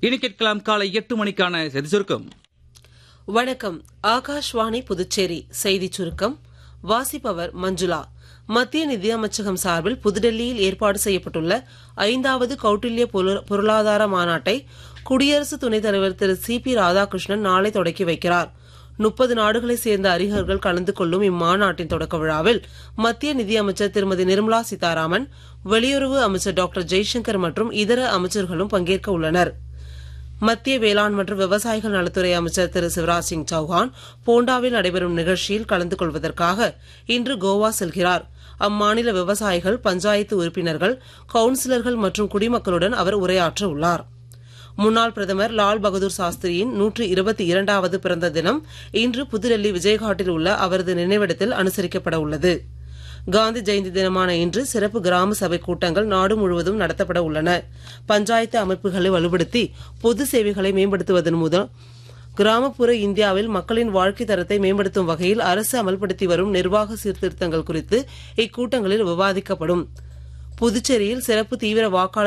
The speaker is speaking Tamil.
இனி கேட்கலாம் காலை எட்டு மணிக்கான செய்தி சுருக்கம் வணக்கம் ஆகாஷ்வாணி புதுச்சேரி செய்திச் சுருக்கம் வாசிப்பவர் மஞ்சுளா மத்திய நிதியமைச்சகம் சார்பில் புதுடெல்லியில் ஏற்பாடு செய்யப்பட்டுள்ள ஐந்தாவது கௌட்டில்ய பொரு- பொருளாதார மாநாட்டை குடியரசு துணைத் தலைவர் திரு சி பி ராதாகிருஷ்ணன் நாளை தொடக்கி வைக்கிறார் முப்பது நாடுகளைச் சேர்ந்த அறிஞர்கள் கலந்து கொள்ளும் இம்மாநாட்டின் தொடக்க விழாவில் மத்திய நிதியமைச்சர் திருமதி நிர்மலா சீதாராமன் வெளியுறவு அமைச்சர் டாக்டர் ஜெய்சங்கர் மற்றும் இதர அமைச்சர்களும் பங்கேற்க உள்ளனர் மத்திய வேளாண் மற்றும் விவசாயிகள் நலத்துறை அமைச்சர் திரு சிவராஜ் சிங் சௌஹான் போண்டாவில் நடைபெறும் நிகழ்ச்சியில் கலந்து கொள்வதற்காக இன்று கோவா செல்கிறார் அம்மாநில விவசாயிகள் பஞ்சாயத்து உறுப்பினர்கள் கவுன்சிலர்கள் மற்றும் குடிமக்களுடன் அவர் உரையாற்ற உள்ளார் முன்னாள் பிரதமர் லால் பகதூர் சாஸ்திரியின் நூற்று இருபத்தி இரண்டாவது பிறந்த தினம் இன்று புதுடெல்லி விஜயகாட்டில் உள்ள அவரது நினைவிடத்தில் அனுசரிக்கப்பட உள்ளது காந்தி ஜெயந்தி தினமான இன்று சிறப்பு கிராம சபை கூட்டங்கள் நாடு முழுவதும் நடத்தப்பட உள்ளன பஞ்சாயத்து அமைப்புகளை வலுப்படுத்தி பொது சேவைகளை மேம்படுத்துவதன் மூலம் கிராமப்புற இந்தியாவில் மக்களின் வாழ்க்கை தரத்தை மேம்படுத்தும் வகையில் அரசு அமல்படுத்தி வரும் நிர்வாக சீர்திருத்தங்கள் குறித்து இக்கூட்டங்களில் விவாதிக்கப்படும் புதுச்சேரியில் சிறப்பு தீவிர வாக்காளர்